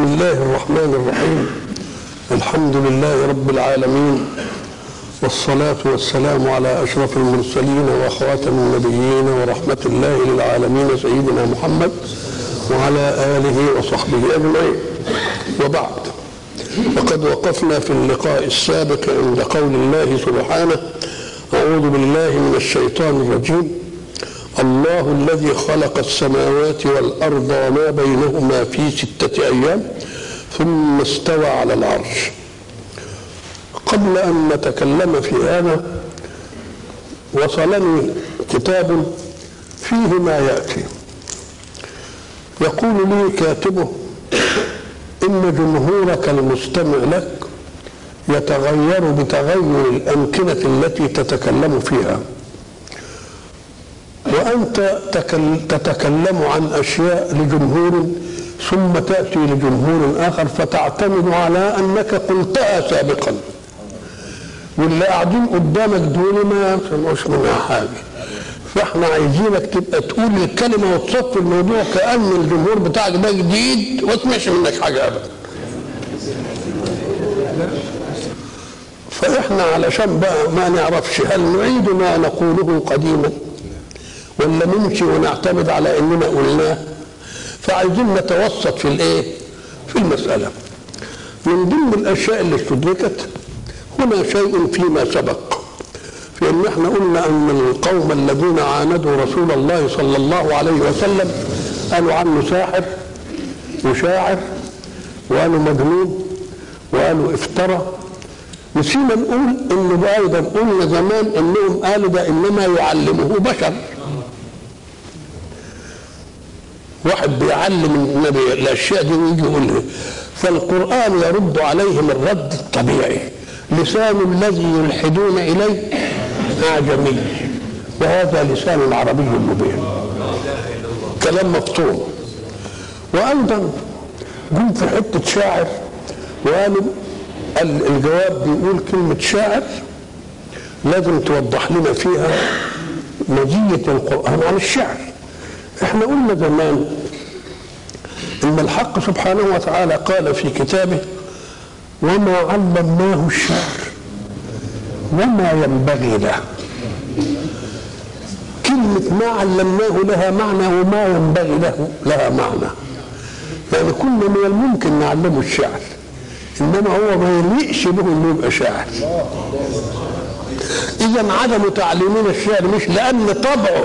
بسم الله الرحمن الرحيم الحمد لله رب العالمين والصلاة والسلام على أشرف المرسلين وخاتم النبيين ورحمة الله للعالمين سيدنا محمد وعلى آله وصحبه أجمعين وبعد وقد وقفنا في اللقاء السابق عند قول الله سبحانه أعوذ بالله من الشيطان الرجيم الله الذي خلق السماوات والأرض وما بينهما في ستة أيام ثم استوى على العرش قبل أن نتكلم في هذا وصلني كتاب فيه ما يأتي يقول لي كاتبه إن جمهورك المستمع لك يتغير بتغير الأمكنة التي تتكلم فيها وأنت تتكلم عن أشياء لجمهور ثم تأتي لجمهور آخر فتعتمد على أنك قلتها سابقا واللي قاعدين قدامك دول ما يسمعوش منها حاجة فاحنا عايزينك تبقى تقول الكلمة وتصفي الموضوع كأن الجمهور بتاعك ده جديد وما تسمعش منك حاجة أبدا فاحنا علشان بقى ما نعرفش هل نعيد ما نقوله قديما ولا نمشي ونعتمد على اننا قلناه فعايزين نتوسط في الايه في المساله من ضمن الاشياء اللي استدركت هنا شيء فيما سبق في ان احنا قلنا ان القوم الذين عاندوا رسول الله صلى الله عليه وسلم قالوا عنه ساحر وشاعر وقالوا مجنون وقالوا افترى نسينا نقول انه ايضا قلنا زمان انهم قالوا ده انما يعلمه بشر واحد بيعلم النبي الاشياء دي ويجي يقولها فالقران يرد عليهم الرد الطبيعي لسان الذي يلحدون اليه اعجمي وهذا لسان عربي مبين كلام مفطور وايضا جم في حته شاعر وقالوا الجواب بيقول كلمه شاعر لازم توضح لنا فيها مزيه القران عن الشعر احنا قلنا زمان ان الحق سبحانه وتعالى قال في كتابه وما علمناه الشعر وما ينبغي له كلمة ما علمناه لها معنى وما ينبغي له لها معنى يعني كنا من الممكن نعلمه الشعر انما هو ما يليقش به انه يبقى شاعر اذا عدم تعليمنا الشعر مش لان طبعه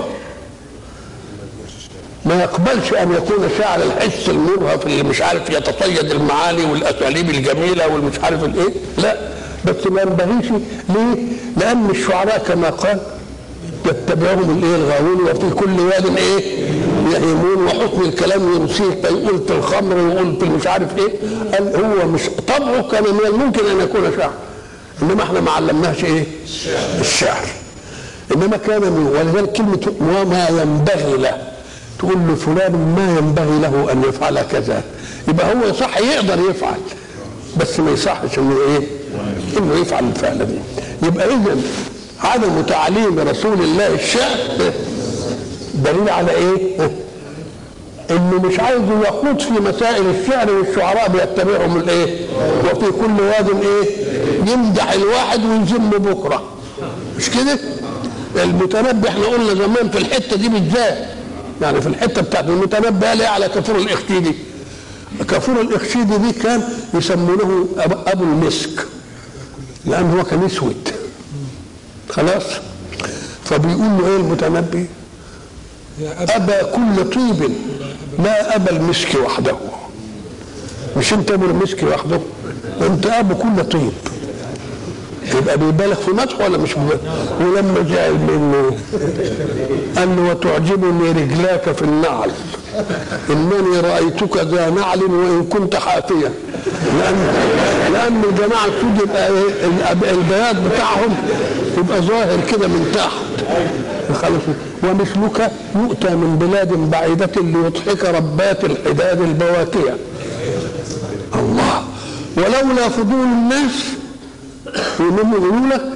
ما يقبلش ان يكون شاعر الحس المرهف اللي مش عارف يتصيد المعاني والاساليب الجميله والمش عارف الايه لا بس ما ينبغيش ليه؟ لان الشعراء كما قال يتبعهم الايه الغاوون وفي كل واد ايه يهيمون وحكم الكلام ينسيه فيقول في الخمر ويقول في مش عارف ايه قال هو مش طبعه كان من الممكن ان يكون شاعر انما احنا ما علمناش ايه الشعر انما كان من ولذلك كلمه وما ينبغي له تقول له فلان ما ينبغي له ان يفعل كذا يبقى هو صح يقدر يفعل بس ما يصحش انه ايه انه يفعل الفعل دي يبقى اذا عدم تعليم رسول الله الشعر دليل على ايه انه مش عايز يخوض في مسائل الشعر والشعراء بيتبعهم الايه وفي كل واد ايه يمدح الواحد ويذم بكره مش كده المتنبي احنا قلنا زمان في الحته دي بالذات يعني في الحته بتاعت المتنبي قال ايه على كفور الاخشيدي كفور الاخشيدي دي كان يسمونه ابو المسك لان هو كان اسود خلاص فبيقول له ايه المتنبي ابى كل طيب لا ابى المسك وحده مش انت ابو المسك وحده انت ابو كل طيب يبقى بيبالغ في مدحه ولا مش بيبالغ ولما زعل منه قال له وتعجبني رجلاك في النعل انني رايتك ذا نعل وان كنت حافيا لان لان الجماعه السود يبقى البياض بتاعهم يبقى ظاهر كده من تحت خلاص ومثلك يؤتى من بلاد بعيدة ليضحك ربات الحداد البواكية الله ولولا فضول الناس يقولوا يقولوا لك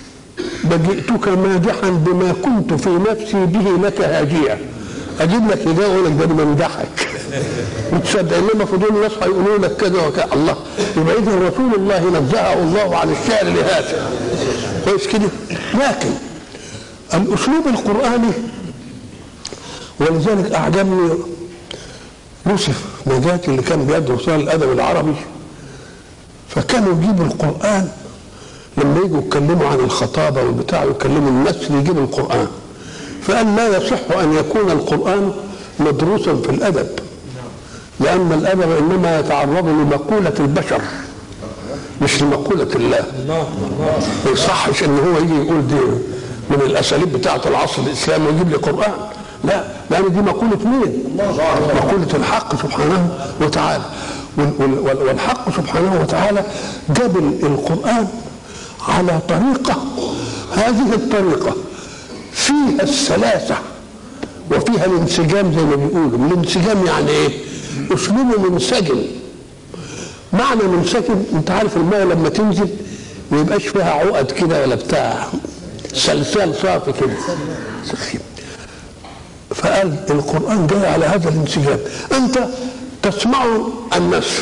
بجئتك مادحا بما كنت في نفسي به لك هاجيا اجيب لك هدايه اقول لك ده انا بمدحك وتصدق انما فضول الناس هيقولوا لك كذا وكذا الله يبقى اذا رسول الله نزهه الله عن الشعر لهذا كويس كده لكن الاسلوب القراني ولذلك اعجبني يوسف نجاتي اللي كان بيدرس الادب العربي فكانوا يجيبوا القران لما يجوا يتكلموا عن الخطابه والبتاع يكلموا النسل يجيبوا القران فقال لا يصح ان يكون القران مدروسا في الادب لان الادب انما يتعرض لمقوله البشر مش لمقوله الله ما يصحش ان هو يجي يقول دي من الاساليب بتاعه العصر الاسلامي ويجيب لي قران لا لان دي مقوله مين؟ مقوله الحق سبحانه وتعالى وال- وال- والحق سبحانه وتعالى جاب القران على طريقه هذه الطريقه فيها السلاسه وفيها الانسجام زي ما بيقولوا الانسجام يعني ايه؟ اسلوبه منسجم معنى منسجم انت عارف الماء لما تنزل ما يبقاش فيها عقد كده ولا بتاع سلسال صافي كده سخيف فقال القرآن جاي على هذا الانسجام أنت تسمع النسر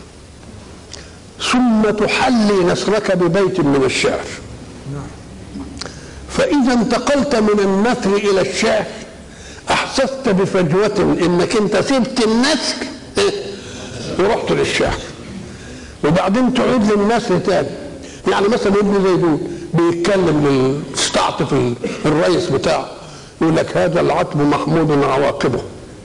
ثم تحلي نسرك ببيت من الشعر فإذا انتقلت من النثر إلى الشعر أحسست بفجوة إنك أنت سبت النثر إيه؟ ورحت للشعر وبعدين تعود للنثر تاني يعني مثلا ابن زيدون بيتكلم لل- تستعطف ال- الرئيس بتاعه يقول لك هذا العتب محمود عواقبه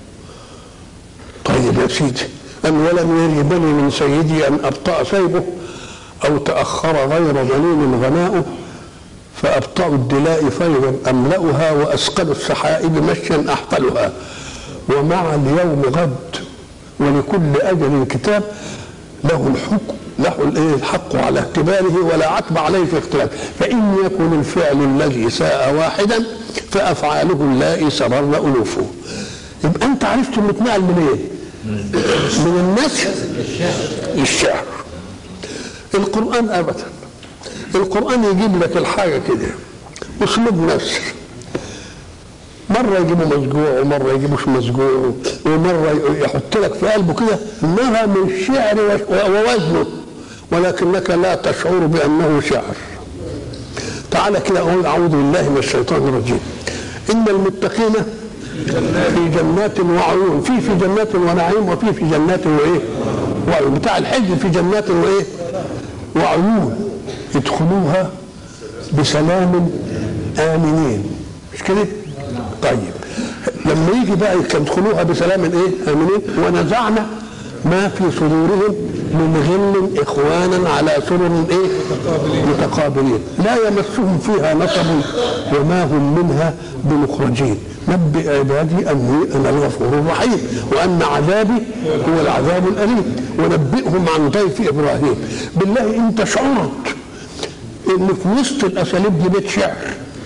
طيب يا سيدي أن ولم يريبني من سيدي أن أبطأ سيبه أو تأخر غير ظنين غناؤه فأبطأ الدلاء فيضا أملأها وأسقل السحائب مشيا أحفلها ومع اليوم غد ولكل أجل كتاب له الحكم له الإيه؟ الحق على اعتباره ولا عتب عليه في اختلاف فإن يكن الفعل الذي ساء واحدا فأفعاله اللائي سررن ألوفه يبقى أنت عرفت إنه اتنقل من إيه؟ من النثر للشعر القرآن أبدا القرآن يجيب لك الحاجة كده أسلوب نثر مرة يجيبه مسجوع ومرة يجيبوش مسجوع ومرة يحط لك في قلبه كده نغم الشعر ووزنه ولكنك لا تشعر بأنه شعر تعالى كده أقول أعوذ بالله من الشيطان الرجيم إن المتقين في جنات وعيون في في جنات ونعيم وفي في جنات وإيه وعيون بتاع الحج في جنات وإيه وعيون يدخلوها بسلام آمنين مش كده؟ طيب لما يجي بقى يدخلوها بسلام ايه؟ آمنين ونزعنا ما في صدورهم من غل إخوانا على سرر ايه؟ متقابلين لا يمسهم فيها نصب وما هم منها بمخرجين نبئ عبادي أني أنا الغفور الرحيم وأن عذابي هو العذاب الأليم ونبئهم عن ضيف إبراهيم بالله أنت شعرت ان في وسط الاساليب دي بيت شعر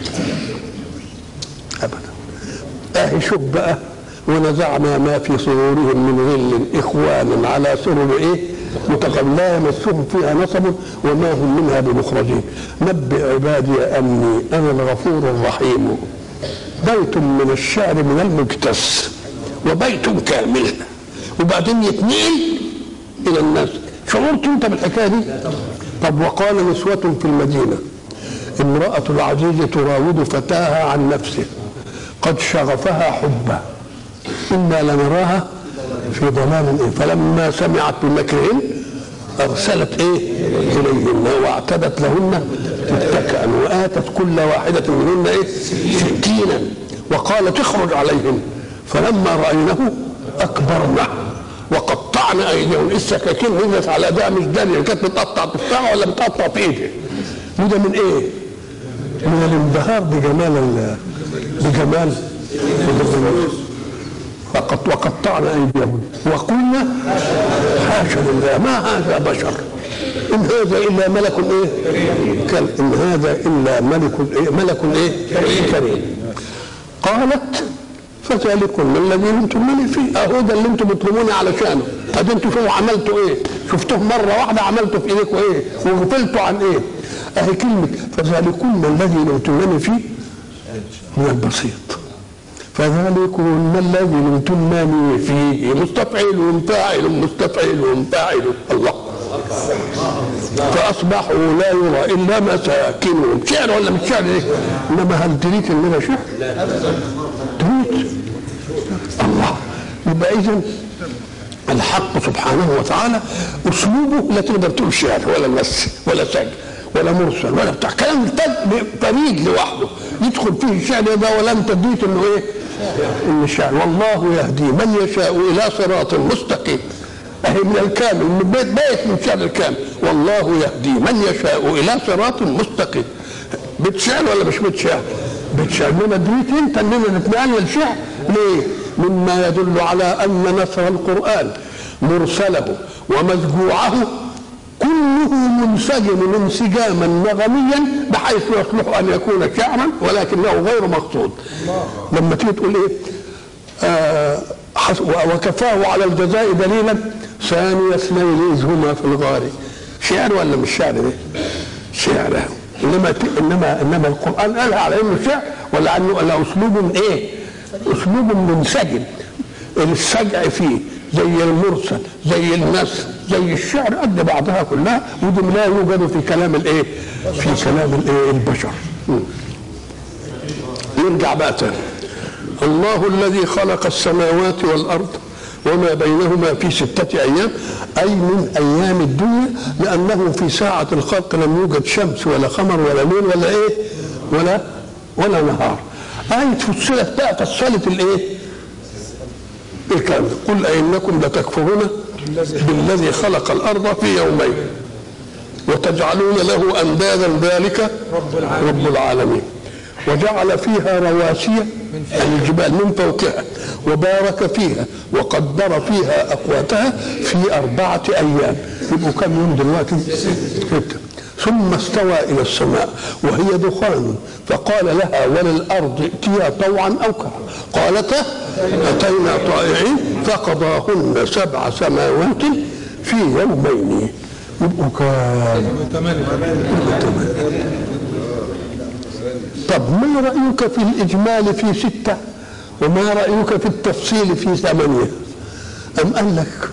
ابدا اهي شوف بقى ونزعنا ما في صدورهم من غل اخوانا على سرر ايه متقابل لا يمسهم فيها نصب وما هم منها بمخرجين نبئ عبادي اني انا الغفور الرحيم بيت من الشعر من المجتس وبيت كامل وبعدين يتنقل الى الناس شعرت انت بالحكايه دي طب وقال نسوة في المدينة امرأة العزيز تراود فتاها عن نفسه قد شغفها حبا إنا لنراها في ضلال إيه فلما سمعت بمكرهن أرسلت إيه إليهن واعتدت لهن متكئا وآتت كل واحدة منهن إيه سكينا وقالت اخرج عليهن فلما رأينه أكبرنه وقطعن ايديهم السكاكين نزلت على ده مش دانية كانت بتقطع تفاحه ولا بتقطع في ايدي وده من ايه؟ من الانبهار بجمال ال- بجمال بجمال فقط وقطعنا ايديهم وقلنا حاشا لله ما هذا بشر ان هذا الا ملك ايه؟ كل ان هذا الا ملك إيه؟ ملك ايه؟ كريم قالت فذلكم الذي لمتموني فيه اهو ده اللي انتم بتلوموني علشانه ادي انتوا شوفوا عملتوا ايه شفتوه مره واحده عملتوا في ايديكم ايه وغفلتوا عن ايه اهي كلمه فذلكم الذي لمتموني فيه من البسيط فذلكن الذي لمتنني فيه مستفعل فاعل مستفعل فاعل الله فاصبحوا لا يرى الا مساكنهم شعر ولا مش شعر ايه انما هل تريد اننا شعر تريد الله يبقى اذا الحق سبحانه وتعالى اسلوبه لا تقدر تقول شعر ولا مس ولا سجع ولا مرسل ولا بتاع كلام فريد لوحده يدخل فيه الشعر ده ولا انت اديت انه ايه؟ ان الشعر والله يهدي من يشاء الى صراط مستقيم اهي من الكامل من بيت بيت من شعر الكامل والله يهدي من يشاء الى صراط مستقيم بيت شعر ولا مش بيت شعر؟ بيت شعر انما دريت انت اننا نتنقل شعر ليه؟ مما يدل على ان نثر القران مرسله ومذجوعه كله منسجم انسجاما نغميا بحيث يصلح ان يكون شعرا ولكنه غير مقصود لما تيجي تقول ايه آه وكفاه على الجزاء دليلا ثاني اثنين اذ هما في الغار شعر ولا مش شعر ده؟ شعر انما انما انما القران قالها على انه شعر ولا انه ولا اسلوب ايه؟ اسلوب منسجم السجع فيه زي المرسل زي النثر زي الشعر قد بعضها كلها ودي لا يوجد في كلام الايه؟ في كلام الايه؟ البشر. نرجع بقى تاني. الله الذي خلق السماوات والارض وما بينهما في ستة أيام أي من أيام الدنيا لأنه في ساعة الخلق لم يوجد شمس ولا قمر ولا ليل ولا إيه ولا ولا نهار آية فصلت بقى فصلت الإيه؟ الكلام قل أئنكم لتكفرون بالذي خلق الأرض في يومين وتجعلون له أندادا ذلك رب العالمين وجعل فيها رواسي يعني الجبال من فوقها وبارك فيها وقدر فيها أقواتها في أربعة أيام يبقوا كم يوم دلوقتي؟ ستة ثم استوى إلى السماء وهي دخان فقال لها وللأرض ائتيا طوعا أو كرها قالتا أتينا طائعين فقضاهن سبع سماوات في يومين يبقوا كام؟ طب ما رأيك في الإجمال في ستة وما رأيك في التفصيل في ثمانية أم قال لك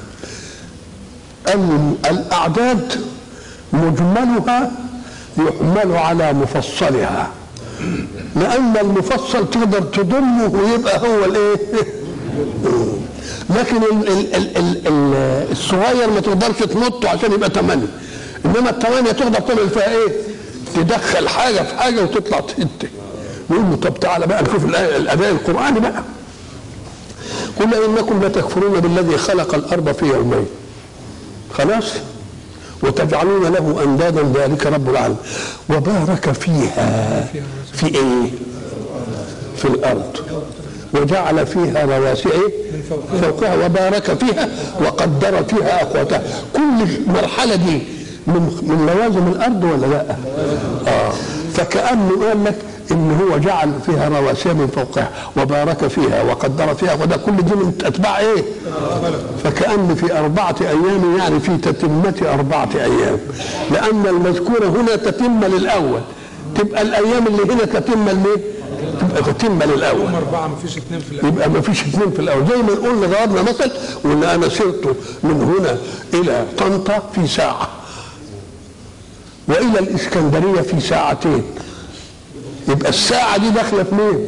الأعداد مجملها يحمل على مفصلها لأن المفصل تقدر تضمه ويبقى هو الإيه؟ لكن ال ال ال ال ال الصغير ما تقدرش تنطه عشان يبقى ثمانية إنما الثمانية تقدر تعمل فيها إيه؟ تدخل حاجة في حاجة وتطلع تهد نقول له طب تعالى بقى نشوف الأداء القرآني بقى قل إنكم لتكفرون بالذي خلق الأرض في يومين خلاص وتجعلون له أندادا ذلك رب العالمين وبارك فيها في إيه في الأرض وجعل فيها رواسي إيه؟ فوقها وبارك فيها وقدر فيها أقواتها كل المرحلة دي من من لوازم الارض ولا لا؟ اه فكانه قال لك ان هو جعل فيها رواسي من فوقها وبارك فيها وقدر فيها وده كل دي من اتباع ايه؟ فكان في اربعه ايام يعني في تتمه اربعه ايام لان المذكوره هنا تتم للاول تبقى الايام اللي هنا تتم لمين؟ تبقى تتم للاول يوم أربعة ما فيش اثنين في الأول يبقى ما فيش اثنين في الاول زي ما قلنا ضربنا مثل وان انا سرت من هنا الى طنطا في ساعه والى الاسكندريه في ساعتين يبقى الساعه دي داخله في مين؟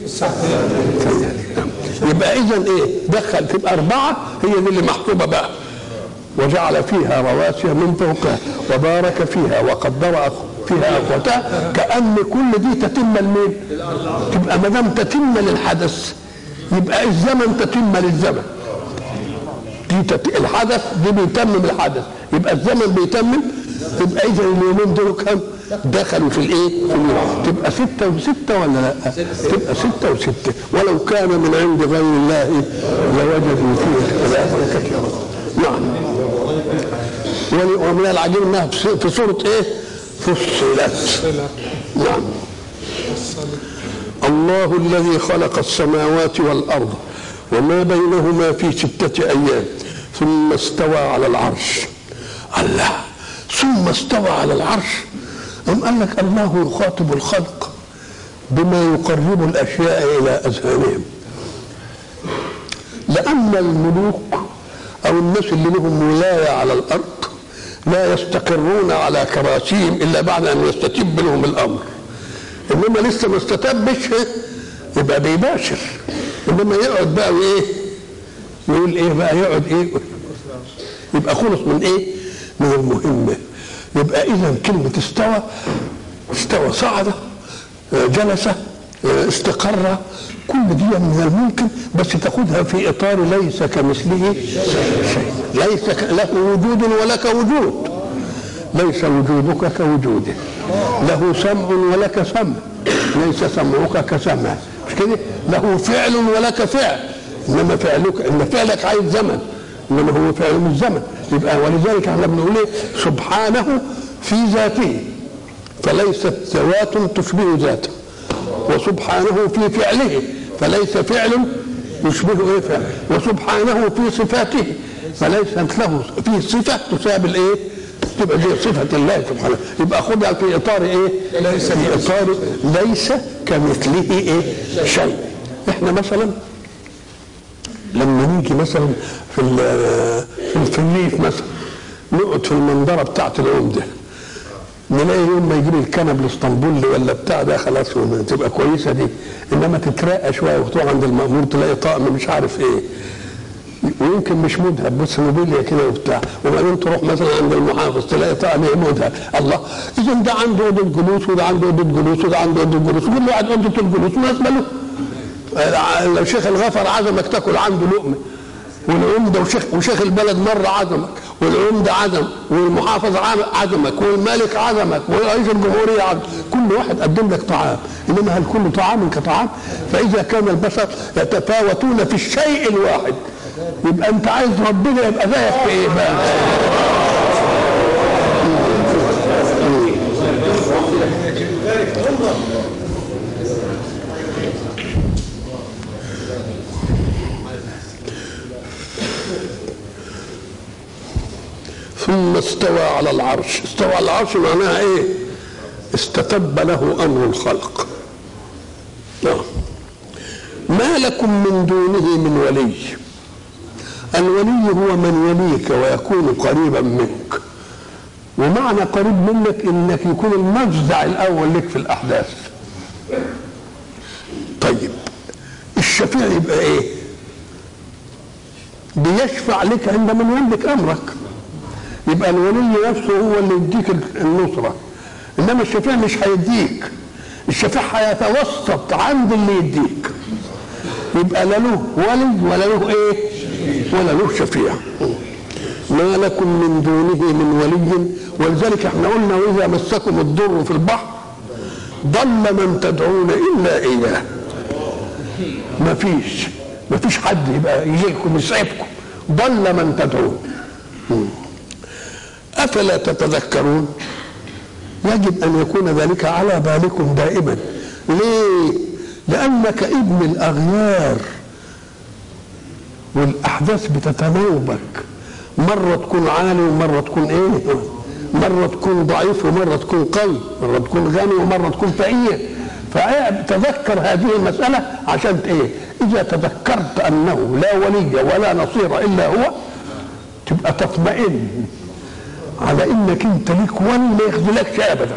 يبقى اذا ايه؟ دخل تبقى اربعه هي دي اللي محسوبه بقى وجعل فيها رواسي من فوقها وبارك فيها وقدر فيها اقواتها كان كل دي تتم لمين؟ تبقى ما دام تتم للحدث يبقى الزمن تتم للزمن دي تت... الحدث دي بيتمم الحدث يبقى الزمن بيتمم تبقى اذا اليومين دول كم دخلوا في الايه في اليوم. تبقى ستة وستة ولا لا تبقى ستة وستة ولو كان من عند غير الله لوجدوا فيه اختلافا كثيرا نعم ول- ومن العجيب انها في في سورة ايه فصلت نعم الله الذي خلق السماوات والارض وما بينهما في ستة ايام ثم استوى على العرش الله ثم استوى على العرش أم قال لك الله يخاطب الخلق بما يقرب الأشياء إلى أذهانهم لأن الملوك أو الناس اللي لهم ولاية على الأرض لا يستقرون على كراسيهم إلا بعد أن يستتب لهم الأمر إنما لسه ما استتبش يبقى بيباشر إنما يقعد بقى وإيه يقول إيه بقى يقعد إيه يبقى خلص من إيه من المهمة يبقى إذا كلمة استوى استوى صعد جلس استقر كل دي من الممكن بس تاخدها في اطار ليس كمثله شيء ليس له وجود ولك وجود ليس وجودك كوجوده له سمع ولك سمع ليس سمعك كسمع مش كده له فعل ولك فعل انما فعلك ان فعلك عايز زمن انما هو فعل مش زمن يبقى ولذلك احنا بنقول ايه سبحانه في ذاته فليست ذوات تشبه ذاته وسبحانه في فعله فليس فعل يشبه ايه فعل وسبحانه في صفاته فليست له في صفه تساوي الايه؟ تبقى دي صفه الله سبحانه يبقى خدها في اطار ايه؟ ليس في اطار ليس كمثله ايه؟ شيء احنا مثلا لما نيجي مثلا في في الريف مثلا نقعد في المنظره بتاعت العمده نلاقي يوم ما يجيب الكنب الاسطنبولي ولا بتاع ده خلاص تبقى كويسه دي انما تترقى شويه وتروح عند المأمور تلاقي طقم مش عارف ايه ويمكن مش مذهب بس موبيليا كده وبتاع وبعدين تروح مثلا عند المحافظ تلاقي طقم ايه مذهب الله اذا ده عنده اوضه جلوس وده عنده اوضه جلوس وده عنده اوضه جلوس كل واحد اوضه الجلوس مناسبه له لو شيخ الغفر عزمك تاكل عنده لقمه والعمده وشيخ وشيخ البلد مره عزمك والعمده عزم والمحافظ عزمك والملك عزمك ورئيس الجمهوريه عزم كل واحد قدم لك طعام انما هل كل طعام كطعام فاذا كان البشر يتفاوتون في الشيء الواحد يبقى انت عايز ربنا يبقى زيك في ايه بقى ثم استوى على العرش استوى على العرش معناها ايه استتب له امر الخلق نعم ما لكم من دونه من ولي الولي هو من يليك ويكون قريبا منك ومعنى قريب منك انك يكون المفزع الاول لك في الاحداث طيب الشفيع يبقى ايه بيشفع لك عند من يملك امرك يبقى الولي نفسه هو اللي يديك النصرة إنما الشفيع مش هيديك الشفيع هيتوسط عند اللي يديك يبقى لا له ولي ولا له ايه ولا له شفيع ما لكم من دونه من ولي ولذلك احنا قلنا واذا مسكم الضر في البحر ضل من تدعون الا اياه ما فيش ما فيش حد يبقى يجيكم يسعفكم ضل من تدعون افلا تتذكرون يجب ان يكون ذلك على بالكم دائما ليه لانك ابن الاغيار والاحداث بتتناوبك مره تكون عالي ومره تكون ايه مره تكون ضعيف ومره تكون قوي مره تكون غني ومره تكون فقير فتذكر هذه المساله عشان ايه اذا تذكرت انه لا ولي ولا نصير الا هو تبقى تطمئن على انك انت ليك ولي ما يخذلكش ابدا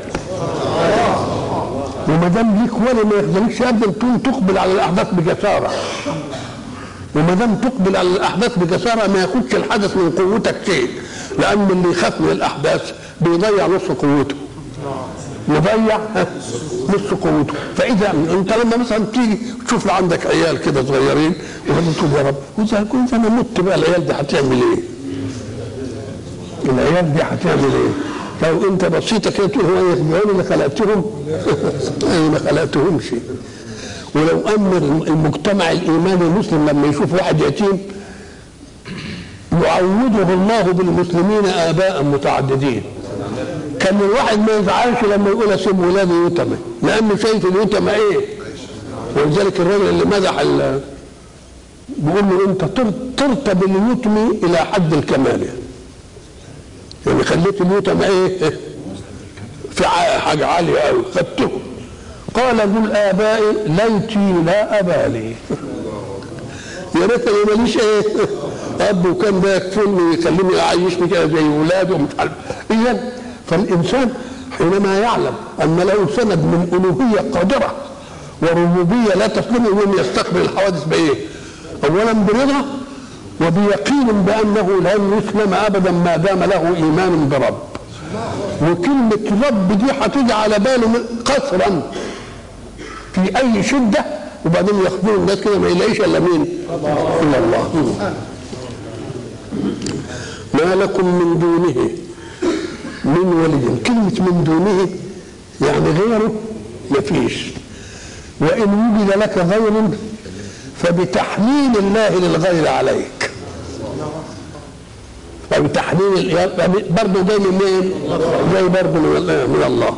وما دام ليك ولي ما يخذلكش ابدا تكون تقبل على الاحداث بجساره وما دام تقبل على الاحداث بجساره ما ياخدش الحدث من قوتك شيء لان اللي يخاف من الاحداث بيضيع نص قوته يضيع نص قوته فاذا انت لما مثلا تيجي تشوف عندك عيال كده صغيرين وبعدين تقول يا رب واذا كنت انا مت بقى العيال دي هتعمل ايه؟ العيال دي هتعمل ايه؟ لو انت بسيطه كده تقول هو يخدعوني اللي خلقتهم انا ما خلقتهمش ولو امر المجتمع الايماني المسلم لما يشوف واحد يتيم يعوضه الله بالمسلمين اباء متعددين كان الواحد ما يزعلش لما يقول اسيب ولادي يتمى لانه شايف اليتمى ايه ولذلك الراجل اللي مدح بيقول له انت طرت باليتم الى حد الكمال يعني خليت اليتمى ايه في حاجه عاليه قوي خدته قال قل ابائي ليتي لا ابا لي يا ريت انا ماليش ايه اب وكان ده يكفلني ويخليني يعيشني كده زي ولاده ومش عارف اذا فالانسان حينما يعلم ان له سند من الوهيه قادره وربوبيه لا تسلمه ان يستقبل الحوادث بايه؟ اولا برضا وبيقين بانه لن يسلم ابدا ما دام له ايمان برب وكلمه رب دي هتيجي على باله قصرا في اي شده وبعدين ياخذون الناس كده ما يلاقيش الا مين؟ الا الله ما لكم من دونه من ولي كلمة من دونه يعني غيره مفيش وإن وجد لك غير فبتحميل الله للغير عليك فبتحميل برضه جاي من مين؟ جاي برضه من الله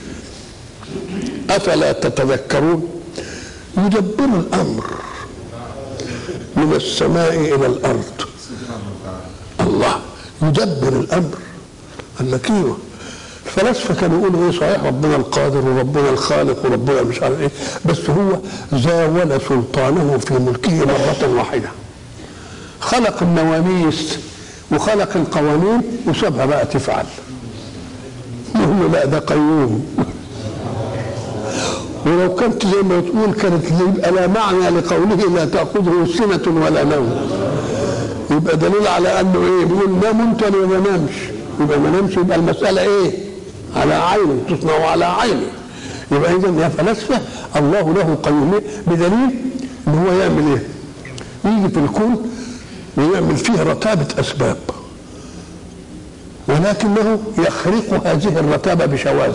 أفلا تتذكرون يدبر الأمر من السماء إلى الأرض الله يدبر الأمر قال لك ايوه الفلاسفه كانوا يقولوا ايه صحيح ربنا القادر وربنا الخالق وربنا مش عارف ايه بس هو زاول سلطانه في ملكه مره واحده خلق النواميس وخلق القوانين وسابها بقى تفعل يقول له لا ده قيوم ولو كانت زي ما تقول كانت يبقى لا معنى لقوله لا تاخذه سنه ولا نوم يبقى دليل على انه ايه بيقول نام انت ولا ما نامش يبقى ما نامش يبقى المساله ايه على عينه تصنع على عينه يبقى اذا يا فلاسفه الله له قيوميه بدليل ان هو يعمل ايه يجي في الكون ويعمل فيه رتابه اسباب ولكنه يخرق هذه الرتابه بشواذ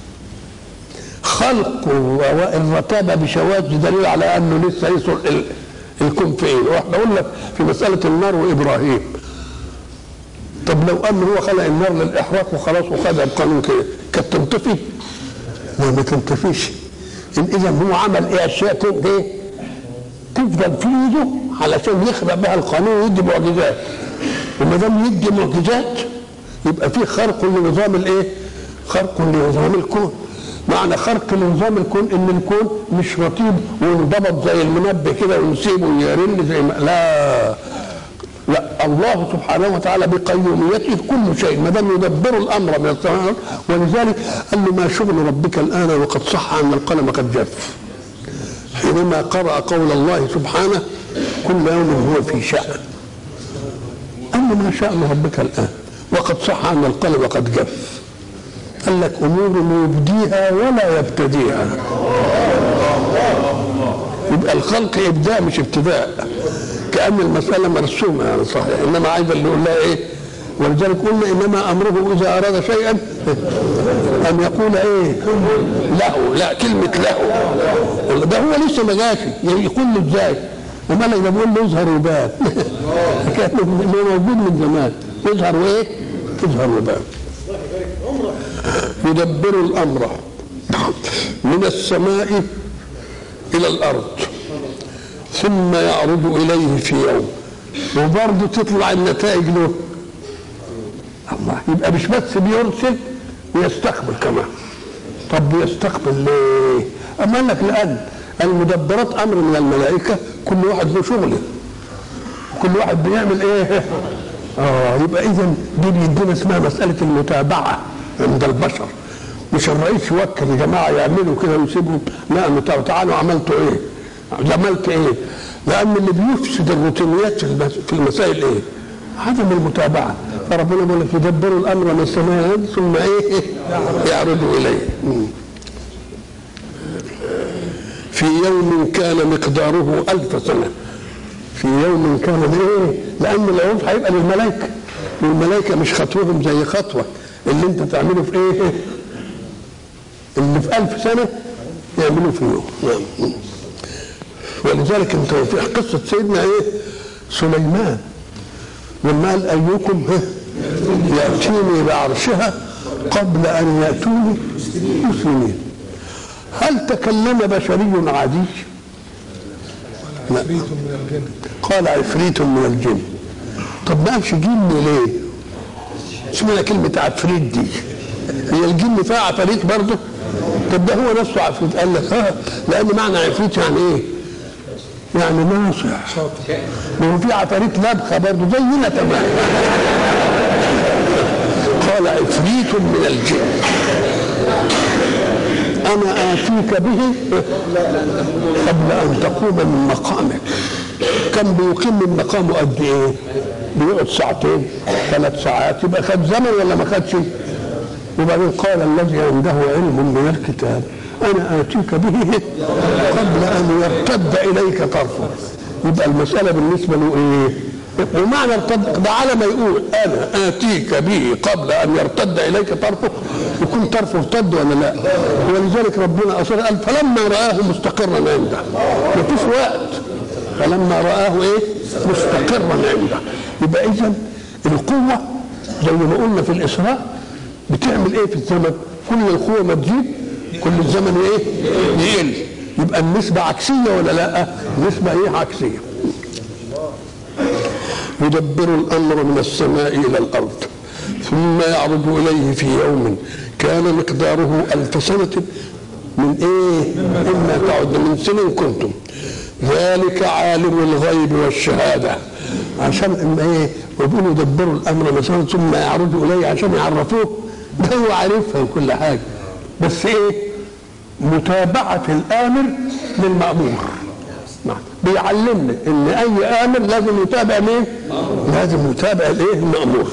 خلق الرتابه بشواذ دليل على انه لسه يصل الكون في ايه؟ واحنا قلنا في مساله النار وابراهيم طب لو ان هو خلق النار للاحراق وخلاص وخدها بقانون كده كانت تنطفي؟ لا ما تنطفيش اذا هو عمل ايه اشياء كده ايه؟ تفضل في ايده علشان يخلق بها القانون ويدي معجزات وما دام يدي معجزات يبقى في خرق لنظام الايه؟ خرق لنظام الكون معنى خرق لنظام الكون ان الكون مش رتيب وانضبط زي المنبه كده ونسيبه يرن زي ما لا لا الله سبحانه وتعالى بقيوميته كل شيء ما دام يدبر الامر من السماء ولذلك قال له ما شغل ربك الان وقد صح ان القلم قد جف حينما قرأ قول الله سبحانه كل يوم هو في شأن قال له ما شأن ربك الآن وقد صح أن القلم قد جف قال لك أمور يبديها ولا يبتديها يبقى الخلق إبداء مش ابتداء كأن المسألة مرسومة يعني صحيح إنما عايز اللي يقول لها إيه ولذلك قلنا إنما أمره إذا أراد شيئا أن يقول إيه له لا كلمة له ده هو لسه ما جاش يقول له إزاي أما أنا بقول له يظهر وبان كان موجود من زمان يظهر وإيه يظهر وبان يدبر الأمر من السماء إلى الأرض ثم يعرض إليه في يوم وبرضه تطلع النتائج له الله يبقى مش بس بيرسل ويستقبل كمان طب بيستقبل ليه؟ أما قال لك لأن المدبرات أمر من الملائكة كل واحد له شغله كل واحد بيعمل إيه؟ آه يبقى إذا دي بيدينا اسمها مسألة المتابعة عند البشر مش الرئيس يوكل يا جماعة يعملوا كده ويسيبوا لا متابعة تعالوا عملتوا إيه؟ عملت إيه؟ لأن اللي بيفسد الروتينيات في المسائل إيه؟ عدم المتابعة فربنا بيقول لك يدبروا الأمر من السماء ثم إيه؟ يعرضوا إليه في يوم كان مقداره ألف سنة في يوم كان إيه؟ لأن العروض هيبقى للملائكة والملائكة مش خطوهم زي خطوة اللي أنت تعمله في إيه؟ اللي في ألف سنة يعملوه في يوم ولذلك انت في قصة سيدنا ايه سليمان لما قال أيكم يأتيني بعرشها قبل أن يأتوني مسلمين هل تكلم بشري عادي؟ لا قال عفريت من الجن طب ما قالش جن ليه؟ اشمعنى كلمة عفريت دي؟ هي الجن فيها عفاريت برضه؟ طب ده هو نفسه عفريت قال لك اه لأن معنى عفريت يعني ايه؟ يعني ناصح ما هو في عفاريت لبخه برضه زينا تمام قال عفريت من الجن انا اتيك به قبل ان تقوم من مقامك كان بيقيم من مقامه قد ايه؟ بيقعد ساعتين ثلاث ساعات يبقى خد زمن ولا ما خدش؟ وبعدين قال الذي عنده علم من الكتاب انا اتيك به قبل ان يرتد اليك طرفه يبقى المساله بالنسبه له ايه؟ ومعنى ارتد ده على ما يقول انا اتيك به قبل ان يرتد اليك طرفه يكون طرفه ارتد ولا لا؟ ولذلك ربنا اصر قال فلما راه مستقرا عنده مفيش وقت فلما راه ايه؟ مستقرا عنده يبقى اذا القوه زي ما قلنا في الاسراء بتعمل ايه في الزمن؟ كل القوه ما تزيد كل الزمن ايه؟ يقل يبقى النسبه عكسيه ولا لا؟ النسبه ايه عكسيه يدبر الامر من السماء الى الارض ثم يعرض اليه في يوم كان مقداره الف سنه من ايه مما تعد من سن كنتم ذلك عالم الغيب والشهاده عشان اما ايه ويقولوا يدبروا الامر مثلا ثم يعرضوا اليه عشان يعرفوه ده هو عارفها كل حاجه بس ايه متابعه الامر للمامور نعم بيعلمنا ان اي امر لازم يتابع مين؟ لازم يتابع الايه؟ المامور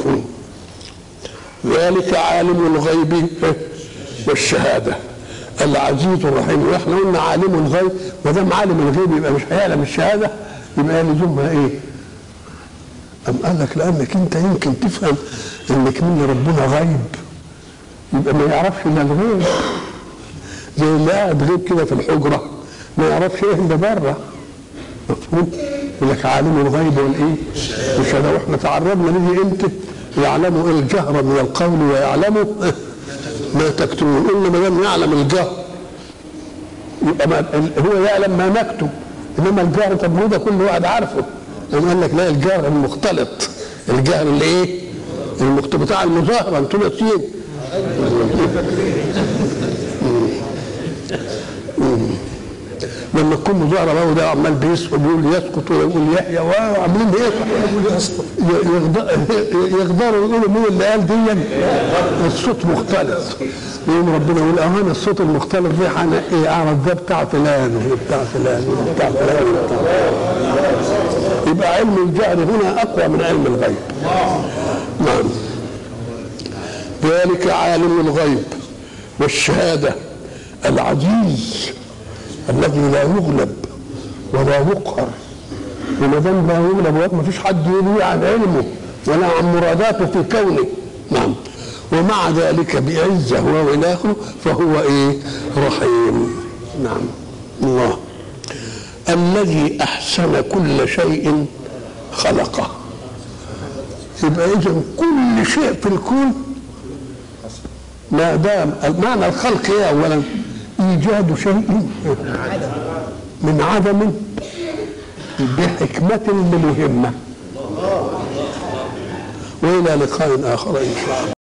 ذلك عالم الغيب والشهاده العزيز الرحيم واحنا قلنا عالم الغيب ما دام عالم الغيب يبقى مش هيعلم الشهاده يبقى لزومها ايه؟ أم قال لك لأنك أنت يمكن تفهم إنك من ربنا غيب يبقى ما يعرفش إلا الغيب زي اللي قاعد غيب كده في الحجرة ما يعرفش إيه اللي بره مفهوم؟ يقول لك عالم الغيب والإيه؟ والشهادة وإحنا تعرضنا ليه إمتى؟ يعلم الجهر من القول ويعلم ما تكتمون قلنا ما دام يعلم الجهر يبقى ما هو يعلم ما نكتب انما الجهر طب هو ده كل واحد عارفه لما قال لك لا الجهر المختلط الجهر اللي ايه؟ المختلط بتاع المظاهره انتوا ناسيين لما تكون مظاهره بقى وده عمال بيسقط ويقول يسقط ويقول يحيى وعاملين ايه؟ يغدروا يقولوا مين اللي قال دي الصوت مختلط يقوم ربنا يقول امان الصوت المختلط ده هنقي اعرف ده بتاع فلان وده بتاع فلان وده بتاع فلان وده بتاع فلان يبقى علم الجهل هنا اقوى من علم الغيب نعم ذلك عالم الغيب والشهاده العزيز الذي لا يغلب ولا يقهر وما دام لا يغلب ما فيش حد يروي عن علمه ولا عن مراداته في كونه نعم ومع ذلك بعزه هو الى اخره فهو ايه رحيم نعم الله الذي احسن كل شيء خلقه يبقى اذا كل شيء في الكون ما دام معنى الخلق ايه اولا ايجاد شيء من عدم بحكمه لمهمه والى لقاء اخر ان شاء الله